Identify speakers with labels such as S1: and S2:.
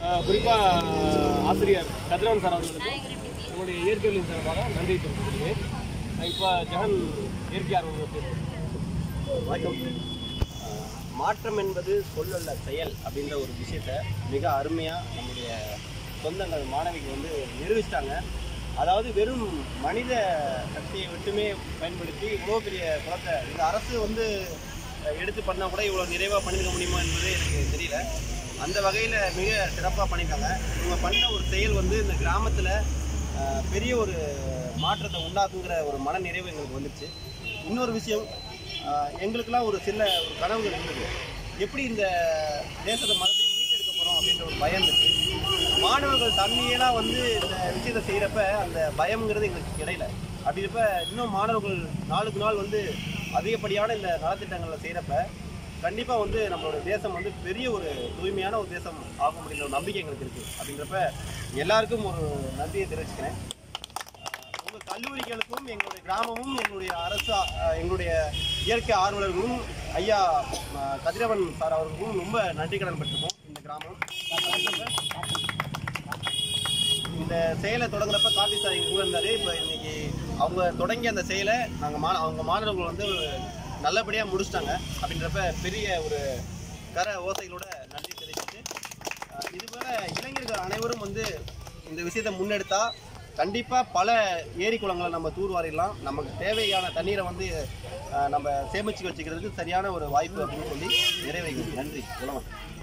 S1: குறிப்பாக ஆசிரியர் கதிரவன் சார் அவர்களுக்கும் உங்களுடைய இயற்கைகளின் சார்பாக நன்றி தெரிவித்துக்கிறேன் இப்போ ஜெகன் இயற்கை ஆர்வலர்
S2: வணக்கம் அஹ், மாற்றம் என்பது சொல்லல்ல செயல் அப்படின்ற ஒரு விஷயத்த மிக அருமையாக நம்முடைய சொந்தங்கள் மாணவிகள் வந்து நிரூபிச்சிட்டாங்க அதாவது வெறும் மனித சக்தியை மட்டுமே பயன்படுத்தி இவ்வளோ பெரிய குளத்தை இந்த அரசு வந்து அஹ், எடுத்து பண்ணால் கூட இவ்வளோ நிறைவாக பண்ணிருக்க முடியுமா என்பது எனக்கு தெரியல அந்த வகையில் மிக சிறப்பாக பண்ணியிருக்காங்க இவங்க பண்ண ஒரு செயல் வந்து இந்த கிராமத்தில் பெரிய ஒரு மாற்றத்தை உண்டாக்குங்கிற ஒரு மன நிறைவு எங்களுக்கு வந்துச்சு இன்னொரு விஷயம் ஆஹ் எங்களுக்கெல்லாம் ஒரு சில ஒரு கனவுகள் இருந்தது எப்படி இந்த தேசத்தை மறுபடியும் மீட்டெடுக்க போகிறோம் அப்படின்ற ஒரு பயம் இருக்கு மாணவர்கள் தண்ணியெல்லாம் வந்து இந்த விஷயத்தை செய்கிறப்ப அந்த பயம்ங்கிறது எங்களுக்கு கிடையல அப்படின்றப்ப இன்னும் மாணவர்கள் நாளுக்கு நாள் வந்து அதிகப்படியான இந்த நலத்திட்டங்களை செய்கிறப்ப கண்டிப்பாக வந்து நம்மளோட தேசம் வந்து பெரிய ஒரு தூய்மையான ஒரு தேசம் ஆக முடியுன்ற ஒரு நம்பிக்கை எங்களுக்கு இருக்குது அப்படின்றப்ப எல்லாருக்கும் ஒரு நன்றியை தெரிவிச்சுக்கிறேன் உங்கள் கல்லூரிகளுக்கும் எங்களுடைய கிராமமும் எங்களுடைய அரசு அஹ், எங்களுடைய இயற்கை ஆர்வலர்களும் ஐயா அஹ், கதிரவன் சார் அவர்களுக்கும் ரொம்ப நன்றி கடன் பெற்றிருக்கோம் இந்த கிராமம் இந்த செயலை தொடங்குறப்ப கார்த்தி சார் எங்க கூட இருந்தாரு இப்போ இன்னைக்கு அவங்க தொடங்கிய அந்த செயலை நாங்கள் மா அவங்க மாணவர்கள் வந்து நல்லபடியாக முடிச்சிட்டாங்க அப்படின்றப்ப பெரிய ஒரு கர ஓசைகளோட நன்றி தெரிவிச்சுட்டு அஹ், இதுபோல இளைஞர்கள் அனைவரும் வந்து இந்த விஷயத்தை முன்னெடுத்தா கண்டிப்பாக பல ஏரி குளங்களை நம்ம தூர்வாரிடலாம் நமக்கு தேவையான தண்ணீரை வந்து அஹ், நம்ம சேமிச்சு வச்சுக்கிறதுக்கு சரியான ஒரு வாய்ப்பு அப்படின்னு சொல்லி நிறைவேறும் நன்றி சொல்லுவாங்க